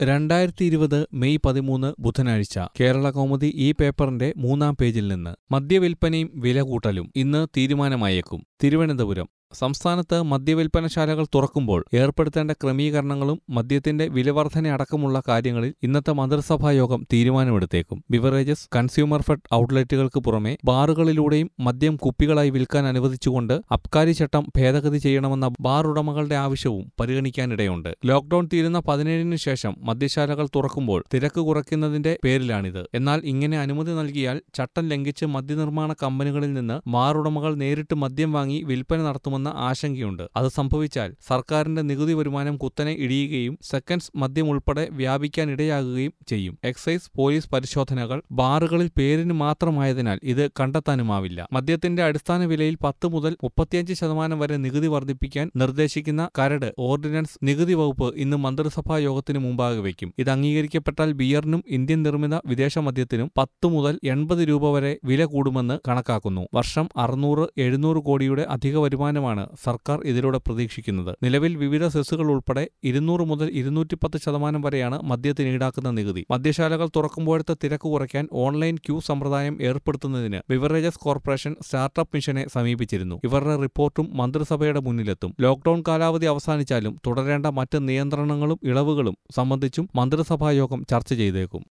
രണ്ടായിരത്തി ഇരുപത് മെയ് പതിമൂന്ന് ബുധനാഴ്ച കേരള കൗമുദി ഈ പേപ്പറിന്റെ മൂന്നാം പേജിൽ നിന്ന് മദ്യവിൽപ്പനയും വില കൂട്ടലും ഇന്ന് തീരുമാനമായേക്കും തിരുവനന്തപുരം സംസ്ഥാനത്ത് മദ്യവിൽപ്പനശാലകൾ തുറക്കുമ്പോൾ ഏർപ്പെടുത്തേണ്ട ക്രമീകരണങ്ങളും മദ്യത്തിന്റെ വിലവർധന അടക്കമുള്ള കാര്യങ്ങളിൽ ഇന്നത്തെ മന്ത്രിസഭാ യോഗം തീരുമാനമെടുത്തേക്കും ബിവറേജസ് കൺസ്യൂമർ ഫെഡ് ഔട്ട്ലെറ്റുകൾക്ക് പുറമെ ബാറുകളിലൂടെയും മദ്യം കുപ്പികളായി വിൽക്കാൻ അനുവദിച്ചുകൊണ്ട് അബ്കാരി ചട്ടം ഭേദഗതി ചെയ്യണമെന്ന ബാർ ഉടമകളുടെ ആവശ്യവും പരിഗണിക്കാനിടയുണ്ട് ലോക്ഡൌൺ തീരുന്ന പതിനേഴിന് ശേഷം മദ്യശാലകൾ തുറക്കുമ്പോൾ തിരക്ക് കുറയ്ക്കുന്നതിന്റെ പേരിലാണിത് എന്നാൽ ഇങ്ങനെ അനുമതി നൽകിയാൽ ചട്ടം ലംഘിച്ച് മദ്യനിർമ്മാണ കമ്പനികളിൽ നിന്ന് ബാർ ഉടമകൾ നേരിട്ട് മദ്യം വാങ്ങി വിൽപ്പന നടത്തുമെന്ന ആശങ്കയുണ്ട് അത് സംഭവിച്ചാൽ സർക്കാരിന്റെ നികുതി വരുമാനം കുത്തനെ ഇടിയുകയും സെക്കൻഡ്സ് മദ്യം ഉൾപ്പെടെ വ്യാപിക്കാനിടയാകുകയും ചെയ്യും എക്സൈസ് പോലീസ് പരിശോധനകൾ ബാറുകളിൽ പേരിന് മാത്രമായതിനാൽ ഇത് കണ്ടെത്താനുമാവില്ല മദ്യത്തിന്റെ അടിസ്ഥാന വിലയിൽ പത്ത് മുതൽ മുപ്പത്തിയഞ്ച് ശതമാനം വരെ നികുതി വർദ്ധിപ്പിക്കാൻ നിർദ്ദേശിക്കുന്ന കരട് ഓർഡിനൻസ് നികുതി വകുപ്പ് ഇന്ന് മന്ത്രിസഭാ യോഗത്തിന് മുമ്പാകെ വയ്ക്കും ഇത് അംഗീകരിക്കപ്പെട്ടാൽ ബിയറിനും ഇന്ത്യൻ നിർമ്മിത വിദേശ മദ്യത്തിനും പത്ത് മുതൽ എൺപത് രൂപ വരെ വില കൂടുമെന്ന് കണക്കാക്കുന്നു വർഷം അറുന്നൂറ് എഴുന്നൂറ് കോടിയുടെ അധിക വരുമാനമാണ് സർക്കാർ ഇതിലൂടെ പ്രതീക്ഷിക്കുന്നത് നിലവിൽ വിവിധ സെസ്സുകൾ ഉൾപ്പെടെ ഇരുന്നൂറ് മുതൽ ഇരുന്നൂറ്റിപ്പത്ത് ശതമാനം വരെയാണ് മദ്യത്തിന് ഈടാക്കുന്ന നികുതി മദ്യശാലകൾ തുറക്കുമ്പോഴത്തെ തിരക്ക് കുറയ്ക്കാൻ ഓൺലൈൻ ക്യൂ സമ്പ്രദായം ഏർപ്പെടുത്തുന്നതിന് ബിവറേജസ് കോർപ്പറേഷൻ സ്റ്റാർട്ടപ്പ് മിഷനെ സമീപിച്ചിരുന്നു ഇവരുടെ റിപ്പോർട്ടും മന്ത്രിസഭയുടെ മുന്നിലെത്തും ലോക്ഡൌൺ കാലാവധി അവസാനിച്ചാലും തുടരേണ്ട മറ്റ് നിയന്ത്രണങ്ങളും ഇളവുകളും സംബന്ധിച്ചും മന്ത്രിസഭാ യോഗം ചർച്ച ചെയ്തേക്കും